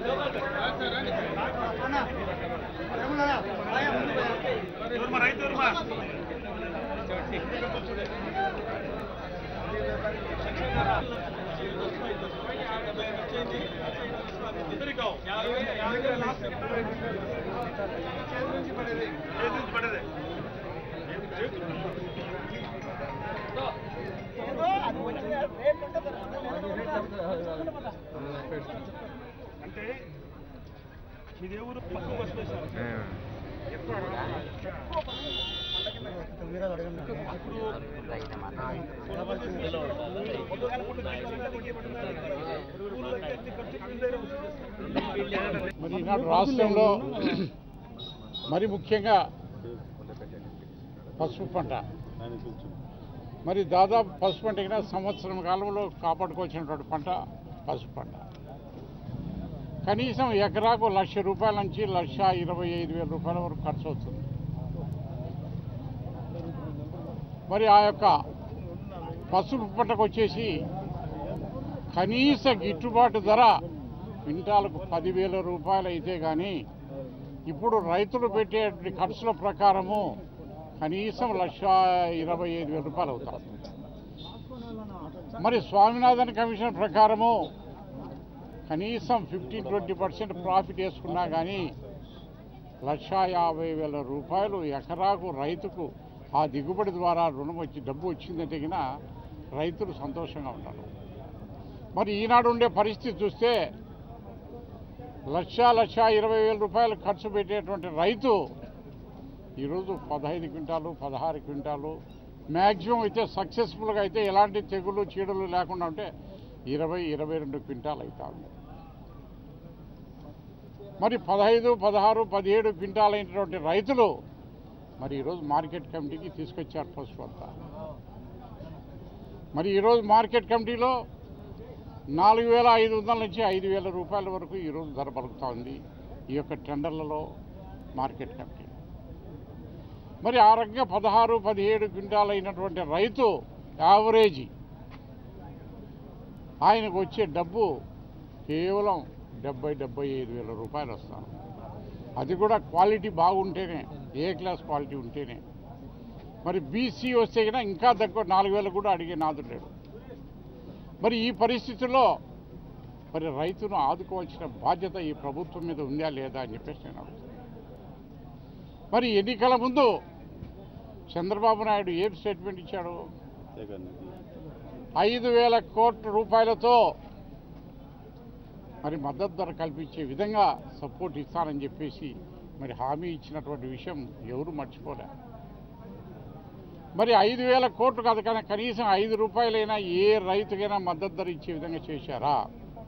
అంటే మీదే ఊరు పక్క బస్సు వేశారు మరి ఈనాడు రాష్ట్రంలో మరి ముఖ్యంగా పసుపు పంట మరి దాదాపు పసుపు పంట కింద సంవత్సరం కాలంలో కాపాడుకోవాల్సినటువంటి పంట పసుపు పంట కనీసం ఎకరాకు లక్ష రూపాయల నుంచి లక్ష ఇరవై ఐదు వేల రూపాయల వరకు ఖర్చు అవుతుంది మరి ఆ యొక్క పసుపు పంటకు వచ్చేసి కనీస గిట్టుబాటు ధర క్వింటాలకు పదివేల రూపాయలు అయితే కానీ ఇప్పుడు రైతులు పెట్టే ఖర్చుల ప్రకారము కనీసం లక్ష ఇరవై ఐదు వేల రూపాయలు అవుతాయి మరి స్వామినాథన్ కమిషన్ ప్రకారము కనీసం ఫిఫ్టీన్ ట్వంటీ పర్సెంట్ ప్రాఫిట్ వేసుకున్నా కానీ లక్ష యాభై వేల రూపాయలు ఎకరాకు రైతుకు ఆ దిగుబడి ద్వారా రుణం వచ్చి డబ్బు వచ్చిందంటే గిన రైతులు సంతోషంగా ఉంటారు మరి ఈనాడు ఉండే పరిస్థితి చూస్తే లక్ష లక్ష ఇరవై వేల రూపాయలు ఖర్చు పెట్టేటువంటి రైతు ఈరోజు పదహైదు క్వింటాలు పదహారు క్వింటాలు మ్యాక్సిమం అయితే సక్సెస్ఫుల్గా అయితే ఎలాంటి తెగులు చీడలు లేకుండా ఉంటే ఇరవై ఇరవై రెండు క్వింటాలు అవుతా ఉంది మరి పదహైదు పదహారు పదిహేడు క్వింటాల్ అయినటువంటి రైతులు మరి ఈరోజు మార్కెట్ కమిటీకి తీసుకొచ్చారు పసుపు అంతా మరి ఈరోజు మార్కెట్ కమిటీలో నాలుగు వేల ఐదు వందల నుంచి ఐదు వేల రూపాయల వరకు ఈరోజు ధర పలుకుతా ఉంది ఈ యొక్క టెండర్లలో మార్కెట్ కమిటీ మరి ఆ రకంగా పదహారు పదిహేడు క్వింటాల్ అయినటువంటి రైతు యావరేజీ ఆయనకు వచ్చే డబ్బు కేవలం డెబ్బై డెబ్బై ఐదు వేల రూపాయలు వస్తాను అది కూడా క్వాలిటీ బాగుంటేనే ఏ క్లాస్ క్వాలిటీ ఉంటేనే మరి బీసీ వస్తే కన్నా ఇంకా తక్కువ నాలుగు వేలు కూడా అడిగే నాదుడు లేడు మరి ఈ పరిస్థితుల్లో మరి రైతును ఆదుకోవాల్సిన బాధ్యత ఈ ప్రభుత్వం మీద ఉందా లేదా అని చెప్పేసి నేను అడుగుతున్నాను మరి ఎన్నికల ముందు చంద్రబాబు నాయుడు ఏం స్టేట్మెంట్ ఇచ్చాడు ఐదు వేల కోట్ల రూపాయలతో మరి మద్దతు ధర కల్పించే విధంగా సపోర్ట్ ఇస్తానని చెప్పేసి మరి హామీ ఇచ్చినటువంటి విషయం ఎవరు మర్చిపోలే మరి ఐదు వేల కోట్లు కాదు కానీ కనీసం ఐదు రూపాయలైనా ఏ రైతుకైనా మద్దతు ధర ఇచ్చే విధంగా చేశారా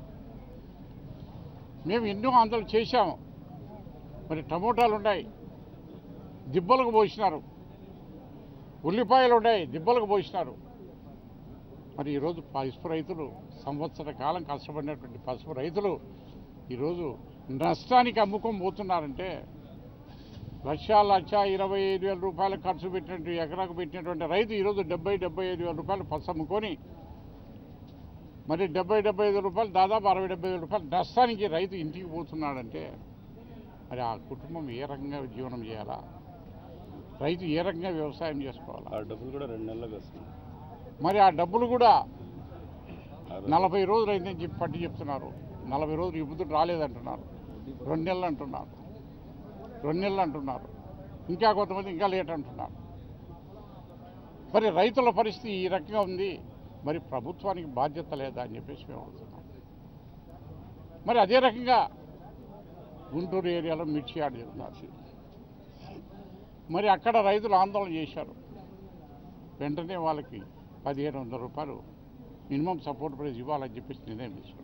మేము ఎన్నో ఆందోళన చేశాము మరి టమోటాలు ఉన్నాయి దిబ్బలకు పోసినారు ఉల్లిపాయలు ఉన్నాయి దిబ్బలకు పోసినారు మరి ఈరోజు పసుపు రైతులు సంవత్సర కాలం కష్టపడినటువంటి పసుపు రైతులు ఈరోజు నష్టానికి అమ్ముకొని పోతున్నారంటే లక్ష లక్ష ఇరవై ఐదు వేల రూపాయలు ఖర్చు పెట్టినట్టు ఎకరాకు పెట్టినటువంటి రైతు ఈరోజు డెబ్బై డెబ్బై ఐదు వేల రూపాయలు పసు అమ్ముకొని మరి డెబ్బై డెబ్బై ఐదు రూపాయలు దాదాపు అరవై డెబ్బై వేల రూపాయలు నష్టానికి రైతు ఇంటికి పోతున్నాడంటే మరి ఆ కుటుంబం ఏ రకంగా జీవనం చేయాలా రైతు ఏ రకంగా వ్యవసాయం చేసుకోవాలా ఆ డబ్బులు కూడా రెండు నెలలకు వస్తుంది మరి ఆ డబ్బులు కూడా ఆ రోజు నలభై రోజులు అయిందని చెప్పి పట్టి చెప్తున్నారు నలభై రోజులు ఇప్పుడు రాలేదంటున్నారు రెండు నెలలు అంటున్నారు రెండు నెలలు అంటున్నారు ఇంకా కొంతమంది ఇంకా లేట్ అంటున్నారు మరి రైతుల పరిస్థితి ఈ రకంగా ఉంది మరి ప్రభుత్వానికి బాధ్యత లేదా అని చెప్పేసి మేము అడుగుతున్నాం మరి అదే రకంగా గుంటూరు ఏరియాలో మిర్చి యాడ్ జరుగుతుంది మరి అక్కడ రైతులు ఆందోళన చేశారు వెంటనే వాళ్ళకి పదిహేను వందల రూపాయలు మినిమం సపోర్ట్ ప్రైస్ ఇవ్వాలని చెప్పేసి నిర్ణయం తీసుకున్నారు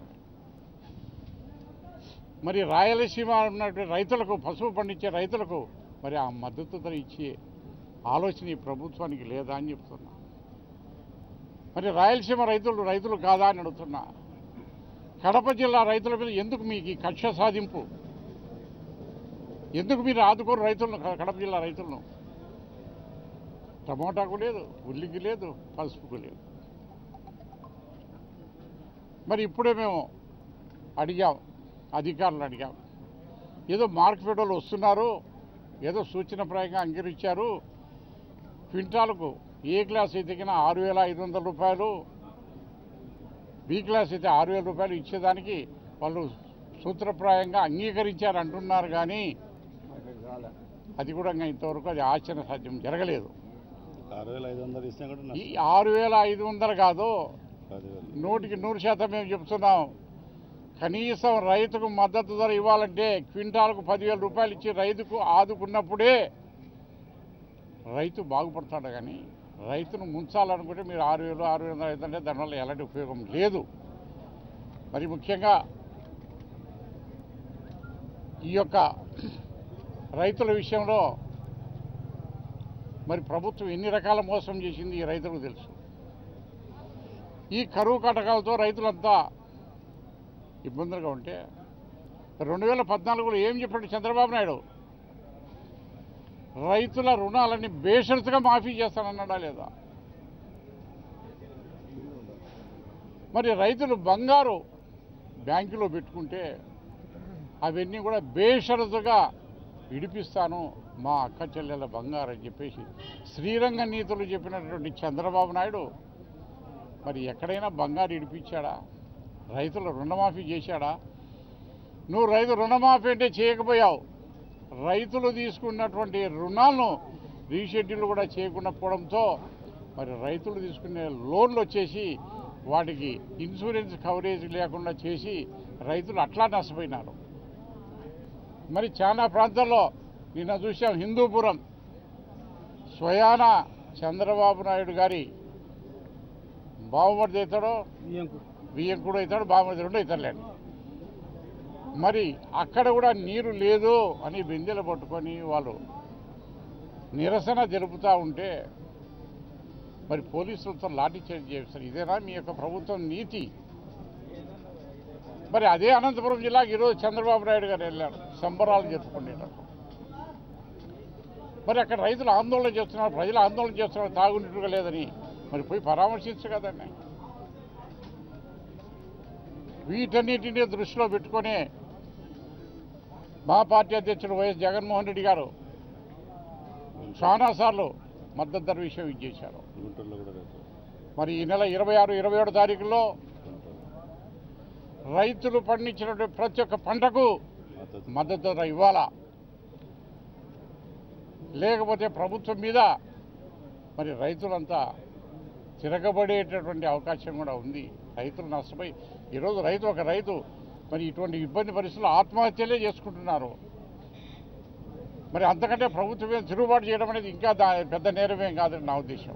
మరి రాయలసీమ ఉన్నటువంటి రైతులకు పసుపు పండించే రైతులకు మరి ఆ మద్దతు ధర ఇచ్చే ఆలోచన ఈ ప్రభుత్వానికి లేదా అని చెప్తున్నా మరి రాయలసీమ రైతులు రైతులు కాదా అని అడుగుతున్నా కడప జిల్లా రైతుల మీద ఎందుకు మీకు ఈ కక్ష సాధింపు ఎందుకు మీరు ఆదుకోరు రైతులను క- కడప జిల్లా రైతులను టమోటాకు లేదు ఉల్లికి లేదు పసుపుకు లేదు మరి ఇప్పుడే మేము అడిగాం అధికారులు అడిగాం ఏదో మార్కెట్ వాళ్ళు వస్తున్నారు ఏదో సూచనప్రాయంగా అంగీకరించారు క్వింటాలకు ఏ క్లాస్ అయితే కింద ఆరు వేల ఐదు వందల రూపాయలు బి క్లాస్ అయితే ఆరు వేల రూపాయలు ఇచ్చేదానికి వాళ్ళు సూత్రప్రాయంగా అంగీకరించారు అంటున్నారు కానీ అది కూడా ఇంకా ఇంతవరకు అది ఆచరణ సాధ్యం జరగలేదు ఆరు వేల ఐదు వందలు ఇచ్చినా కూడా ఈ నష్టం ఆరు వేల ఐదు వందలు కాదు పదివేలు నూటికి నూరు శాతం మేము చెప్తున్నాం కనీసం రైతుకు మద్దతు ధర ఇవ్వాలంటే క్వింటాలకు పదివేల రూపాయలు ఇచ్చి రైతుకు ఆదుకున్నప్పుడే రైతు బాగుపడతాడు కానీ రైతును ముంచాలనుకుంటే మీరు ఆరు వేలు ఆరు వేల ఐదు అంటే దానివల్ల ఎలాంటి ఉపయోగం లేదు మరి ముఖ్యంగా ఈ యొక్క రైతుల విషయంలో మరి ప్రభుత్వం ఎన్ని రకాల మోసం చేసింది ఈ రైతులకు తెలుసు ఈ కరువు కటకాలతో రైతులంతా ఇబ్బందులుగా ఉంటే రెండు వేల పద్నాలుగులో ఏం చెప్పాడు చంద్రబాబు నాయుడు రైతుల రుణాలన్నీ బేషరతుగా మాఫీ చేస్తానన్నాడా లేదా మరి రైతులు బంగారు బ్యాంకులో పెట్టుకుంటే అవన్నీ కూడా బేషరతుగా విడిపిస్తాను మా అక్క చెల్లెల బంగారు అని చెప్పేసి శ్రీరంగ నీతులు చెప్పినటువంటి చంద్రబాబు నాయుడు మరి ఎక్కడైనా బంగారు ఇడిపించాడా రైతుల రుణమాఫీ చేశాడా నువ్వు రైతు రుణమాఫీ అంటే చేయకపోయావు రైతులు తీసుకున్నటువంటి రుణాలను రీషెడ్యూల్ కూడా చేయకుండా పోవడంతో మరి రైతులు తీసుకునే లోన్లు వచ్చేసి వాటికి ఇన్సూరెన్స్ కవరేజ్ లేకుండా చేసి రైతులు అట్లా నష్టపోయినారు మరి చాలా ప్రాంతాల్లో నిన్న చూసాం హిందూపురం స్వయాన చంద్రబాబు నాయుడు గారి బావమరిది అవుతాడో బియ్యం కూడా అవుతాడు బావమరిది రెండు అవుతారులేండి మరి అక్కడ కూడా నీరు లేదు అని బిందెలు పట్టుకొని వాళ్ళు నిరసన జరుపుతూ ఉంటే మరి పోలీసులతో లాఠీ చార్జ్ చేస్తారు ఇదేనా మీ యొక్క ప్రభుత్వం నీతి మరి అదే అనంతపురం జిల్లాకి ఈరోజు చంద్రబాబు నాయుడు గారు వెళ్ళారు సంబరాలు జరుపుకునేటప్పుడు మరి అక్కడ రైతులు ఆందోళన చేస్తున్నారు ప్రజలు ఆందోళన చేస్తున్నారు తాగునీటుగా లేదని మరి పోయి పరామర్శించు కదండి వీటన్నిటిని దృష్టిలో పెట్టుకొని మా పార్టీ అధ్యక్షుడు వైఎస్ జగన్మోహన్ రెడ్డి గారు చాలాసార్లు మద్దతు ధర విషయం ఇచ్చేశారు గుంటూరులో కూడా రేపు మరి ఈ నెల ఇరవై ఆరు ఇరవై ఏడు తారీఖుల్లో రైతులు పండించినటువంటి ప్రతి ఒక్క పంటకు మద్దతు మద్దతు ధర ఇవ్వాలా లేకపోతే ప్రభుత్వం మీద మరి రైతులంతా తిరగబడేటటువంటి అవకాశం కూడా ఉంది రైతులు నష్టపోయి ఈరోజు రైతు ఒక రైతు మరి ఇటువంటి ఇబ్బంది పరిస్థితుల్లో ఆత్మహత్యలే చేసుకుంటున్నారు మరి అంతకంటే ప్రభుత్వం మీద తిరుగుబాటు చేయడం అనేది ఇంకా దా పెద్ద నేరమేం కాదని నా ఉద్దేశం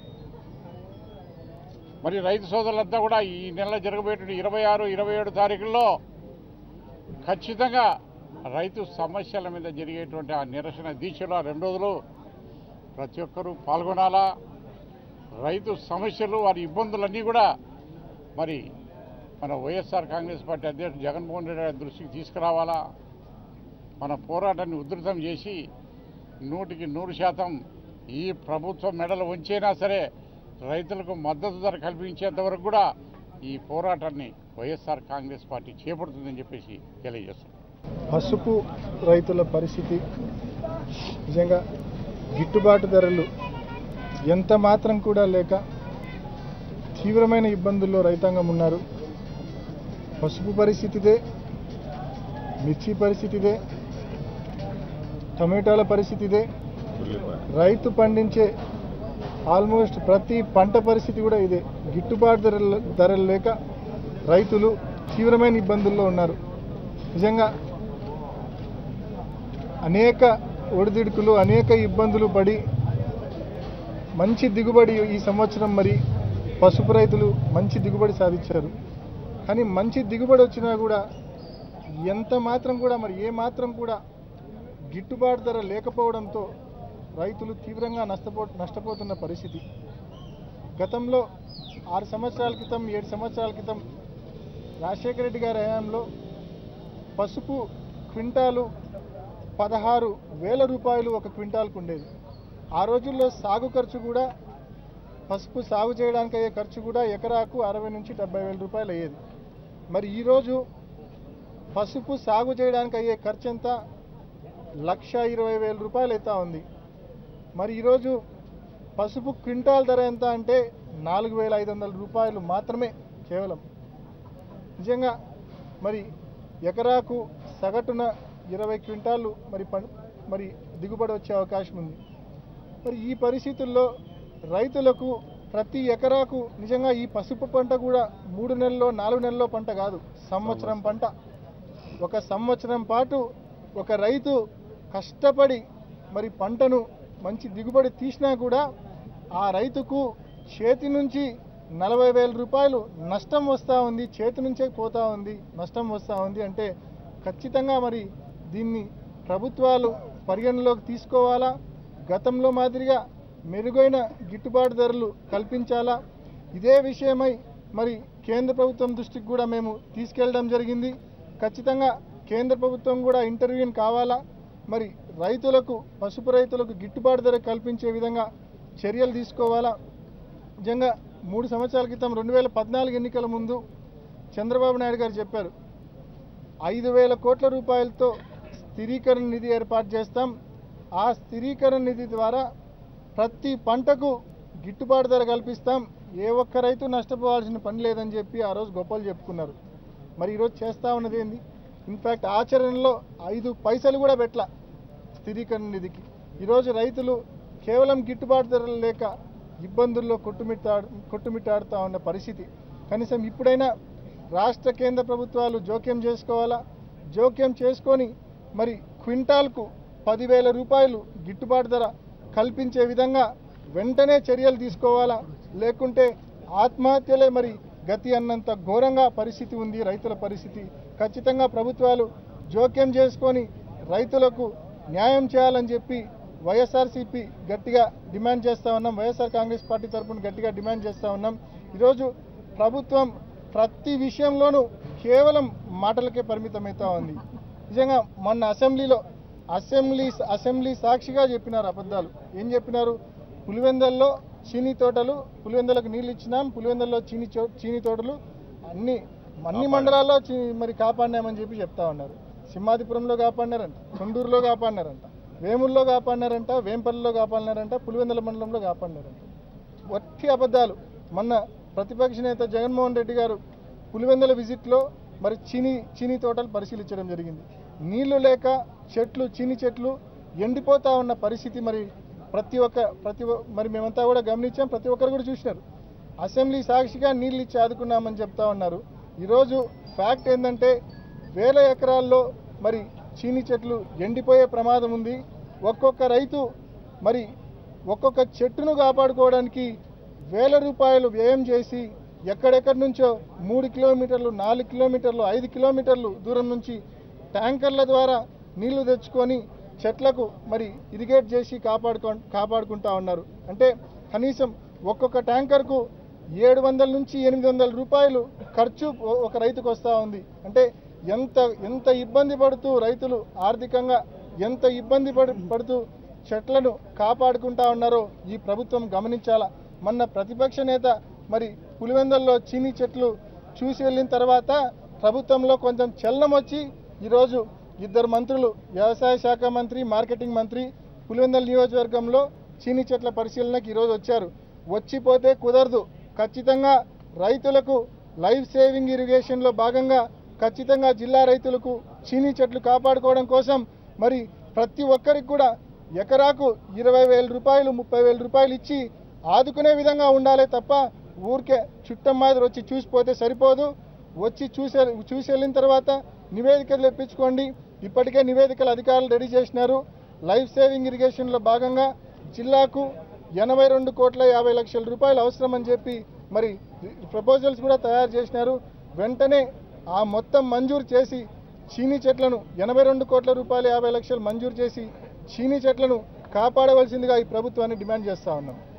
మరి రైతు సోదరులంతా కూడా ఈ నెల జరగబోయేటువంటి ఇరవై ఆరు ఇరవై ఏడు తారీఖుల్లో ఖచ్చితంగా రైతు సమస్యల మీద జరిగేటువంటి ఆ నిరసన దీక్షలో ఆ రెండు రోజులు ప్రతి ఒక్కరూ పాల్గొనాలా రైతు సమస్యలు వారి ఇబ్బందులన్నీ కూడా మరి మన వైఎస్ఆర్ కాంగ్రెస్ పార్టీ అధ్యక్షుడు జగన్మోహన్ రెడ్డి గారి దృష్టికి తీసుకురావాలా మన పోరాటాన్ని ఉధృతం చేసి నూటికి నూరు శాతం ఈ ప్రభుత్వం మెడలు ఉంచైనా సరే రైతులకు మద్దతు ధర కల్పించేంత వరకు కూడా ఈ పోరాటాన్ని వైఎస్ఆర్ కాంగ్రెస్ పార్టీ చేపడుతుందని చెప్పేసి తెలియజేస్తున్నాం పసుపు రైతుల పరిస్థితి నిజంగా గిట్టుబాటు ధరలు ఎంత మాత్రం కూడా లేక తీవ్రమైన ఇబ్బందుల్లో రైతాంగం ఉన్నారు పసుపు పరిస్థితిదే మిర్చి పరిస్థితిదే టమాటాల పరిస్థితిదే ఉల్లిపాయ రైతు పండించే ఆల్మోస్ట్ ప్రతి పంట పరిస్థితి కూడా ఇదే గిట్టుబాటు ధరలు ధరలు లేక రైతులు తీవ్రమైన ఇబ్బందుల్లో ఉన్నారు నిజంగా అనేక ఒడిదుడుకులు అనేక ఇబ్బందులు పడి మంచి దిగుబడి ఈ సంవత్సరం మరి పసుపు రైతులు మంచి దిగుబడి సాధించారు కానీ మంచి దిగుబడి వచ్చినా కూడా ఎంత మాత్రం కూడా మరి ఏ మాత్రం కూడా గిట్టుబాటు ధర లేకపోవడంతో రైతులు తీవ్రంగా నష్టపో నష్టపోతున్న పరిస్థితి గతంలో ఆరు సంవత్సరాల క్రితం ఏడు సంవత్సరాల క్రితం రాజశేఖర రెడ్డి గారి హయాంలో పసుపు క్వింటాలు పదహారు వేల రూపాయలు ఒక క్వింటాల్కు ఉండేది ఆ రోజుల్లో సాగు ఖర్చు కూడా పసుపు సాగు చేయడానికి అయ్యే ఖర్చు కూడా ఎకరాకు అరవై నుంచి డెబ్బై వేల రూపాయలు అయ్యేది మరి ఈరోజు పసుపు సాగు చేయడానికి అయ్యే ఖర్చు ఎంత లక్ష ఇరవై వేల రూపాయలు అవుతా ఉంది మరి ఈరోజు పసుపు క్వింటాల్ ధర ఎంత అంటే నాలుగు వేల ఐదు వందల రూపాయలు మాత్రమే కేవలం నిజంగా మరి ఎకరాకు సగటున ఇరవై క్వింటాలు మరి పం మరి దిగుబడి వచ్చే అవకాశం ఉంది మరి ఈ పరిస్థితుల్లో రైతులకు ప్రతి ఎకరాకు నిజంగా ఈ పసుపు పంట కూడా మూడు నెలల్లో నాలుగు నెలల్లో పంట కాదు సంవత్సరం పంట ఒక సంవత్సరం పాటు ఒక రైతు కష్టపడి మరి పంటను మంచి దిగుబడి తీసినా కూడా ఆ రైతుకు చేతి నుంచి నలభై వేల రూపాయలు నష్టం వస్తూ ఉంది చేతి నుంచే పోతా ఉంది నష్టం వస్తూ ఉంది అంటే ఖచ్చితంగా మరి దీన్ని ప్రభుత్వాలు పరిగణలోకి తీసుకోవాలా గతంలో మాదిరిగా మెరుగైన గిట్టుబాటు ధరలు కల్పించాలా ఇదే విషయమై మరి కేంద్ర ప్రభుత్వం దృష్టికి కూడా మేము తీసుకెళ్ళడం జరిగింది ఖచ్చితంగా కేంద్ర ప్రభుత్వం కూడా ఇంటర్వ్యూన్ కావాలా మరి రైతులకు పసుపు రైతులకు గిట్టుబాటు ధర కల్పించే విధంగా చర్యలు తీసుకోవాలా నిజంగా మూడు సంవత్సరాల క్రితం రెండు వేల పద్నాలుగు ఎన్నికల ముందు చంద్రబాబు నాయుడు గారు చెప్పారు ఐదు వేల కోట్ల రూపాయలతో స్థిరీకరణ నిధి ఏర్పాటు చేస్తాం ఆ స్థిరీకరణ నిధి ద్వారా ప్రతి పంటకు గిట్టుబాటు ధర కల్పిస్తాం ఏ ఒక్క రైతు నష్టపోవాల్సిన పని లేదని చెప్పి ఆ రోజు గొప్పలు చెప్పుకున్నారు మరి ఈరోజు చేస్తా ఉన్నది ఏంది ఇన్ఫ్యాక్ట్ ఆచరణలో ఐదు పైసలు కూడా పెట్టల స్థిరీకరణ నిధికి ఈరోజు రైతులు కేవలం గిట్టుబాటు ధరలు లేక ఇబ్బందుల్లో కొట్టుమిట్టా కొట్టుమిట్టాడుతూ ఉన్న పరిస్థితి కనీసం ఇప్పుడైనా రాష్ట్ర కేంద్ర ప్రభుత్వాలు జోక్యం చేసుకోవాలా జోక్యం చేసుకొని మరి క్వింటాల్కు పదివేల రూపాయలు గిట్టుబాటు ధర కల్పించే విధంగా వెంటనే చర్యలు తీసుకోవాలా లేకుంటే ఆత్మహత్యలే మరి గతి అన్నంత ఘోరంగా పరిస్థితి ఉంది రైతుల పరిస్థితి ఖచ్చితంగా ప్రభుత్వాలు జోక్యం చేసుకొని రైతులకు న్యాయం చేయాలని చెప్పి వైఎస్ఆర్సీపీ గట్టిగా డిమాండ్ చేస్తూ ఉన్నాం వైఎస్ఆర్ కాంగ్రెస్ పార్టీ తరఫున గట్టిగా డిమాండ్ చేస్తూ ఉన్నాం ఈరోజు ప్రభుత్వం ప్రతి విషయంలోనూ కేవలం మాటలకే పరిమితమవుతా ఉంది నిజంగా మొన్న అసెంబ్లీలో అసెంబ్లీ అసెంబ్లీ సాక్షిగా చెప్పినారు అబద్ధాలు ఏం చెప్పినారు పులివెందల్లో చీనీ తోటలు పులివెందలకు నీళ్ళు ఇచ్చినాం పులివెందల్లో చీనీ చో చీనీ తోటలు అన్ని అన్ని మండలాల్లో చీ- మరి కాపాడినామని చెప్పి చెప్తా ఉన్నారు సింహాదిపురంలో కాపాడినారంట కొండూరులో కాపాడినారంట వేముల్లో కాపాడినారంట వేంపల్లిలో కాపాడినారంట పులివెందల మండలంలో కాపాడినారంట వట్టి అబద్ధాలు మొన్న ప్రతిపక్ష నేత జగన్మోహన్ రెడ్డి గారు పులివెందల విజిట్లో మరి చీనీ చీనీ తోటలు పరిశీలించడం జరిగింది నీళ్లు లేక చెట్లు చీనీ చెట్లు ఎండిపోతా ఉన్న పరిస్థితి మరి ప్రతి ఒక్క ప్రతి ఒ- మరి మేమంతా కూడా గమనించాం ప్రతి ఒక్కరు కూడా చూసినారు అసెంబ్లీ సాక్షిగా నీళ్ళు ఇచ్చి ఆదుకున్నామని చెప్తా ఉన్నారు ఈరోజు ఫ్యాక్ట్ ఏంటంటే వేల ఎకరాల్లో మరి చీనీ చెట్లు ఎండిపోయే ప్రమాదం ఉంది ఒక్కొక్క రైతు మరి ఒక్కొక్క చెట్టును కాపాడుకోవడానికి వేల రూపాయలు వ్యయం చేసి ఎక్కడెక్కడి నుంచో మూడు కిలోమీటర్లు నాలుగు కిలోమీటర్లు ఐదు కిలోమీటర్లు దూరం నుంచి ట్యాంకర్ల ద్వారా నీళ్లు తెచ్చుకొని చెట్లకు మరి ఇరిగేట్ చేసి కాపాడుకో కాపాడుకుంటా ఉన్నారు అంటే కనీసం ఒక్కొక్క ట్యాంకర్కు ఏడు వందల నుంచి ఎనిమిది వందల రూపాయలు ఖర్చు ఒ- ఒక రైతుకు వస్తూ ఉంది అంటే ఎంత ఎంత ఇబ్బంది పడుతూ రైతులు ఆర్థికంగా ఎంత ఇబ్బంది పడు పడుతూ చెట్లను కాపాడుకుంటా ఉన్నారో ఈ ప్రభుత్వం గమనించాలా మొన్న ప్రతిపక్ష నేత మరి పులివెందల్లో చీనీ చెట్లు చూసి వెళ్ళిన తర్వాత ప్రభుత్వంలో కొంచెం చలనం వచ్చి ఈరోజు ఇద్దరు మంత్రులు వ్యవసాయ శాఖ మంత్రి మార్కెటింగ్ మంత్రి పులివెందల నియోజకవర్గంలో చీనీ చెట్ల పరిశీలనకి ఈరోజు వచ్చారు వచ్చిపోతే కుదరదు ఖచ్చితంగా రైతులకు లైఫ్ సేవింగ్ ఇరిగేషన్లో భాగంగా ఖచ్చితంగా జిల్లా రైతులకు చీనీ చెట్లు కాపాడుకోవడం కోసం మరి ప్రతి ఒక్కరికి కూడా ఎకరాకు ఇరవై వేల రూపాయలు ముప్పై వేల రూపాయలు ఇచ్చి ఆదుకునే విధంగా ఉండాలి తప్ప ఊరికే చుట్టం మాదిరి వచ్చి చూసిపోతే సరిపోదు వచ్చి చూసే చూసి వెళ్ళిన తర్వాత నివేదికలు తెప్పించుకోండి ఇప్పటికే నివేదికలు అధికారులు రెడీ చేసినారు లైఫ్ సేవింగ్ ఇరిగేషన్లో భాగంగా జిల్లాకు ఎనభై రెండు కోట్ల యాభై లక్షల రూపాయలు అవసరమని చెప్పి మరి ప్రపోజల్స్ కూడా తయారు చేసినారు వెంటనే ఆ మొత్తం మంజూరు చేసి చీనీ చెట్లను ఎనభై రెండు కోట్ల రూపాయల యాభై లక్షలు మంజూరు చేసి చీనీ చెట్లను కాపాడవలసిందిగా ఈ ప్రభుత్వాన్ని డిమాండ్ చేస్తా ఉన్నాం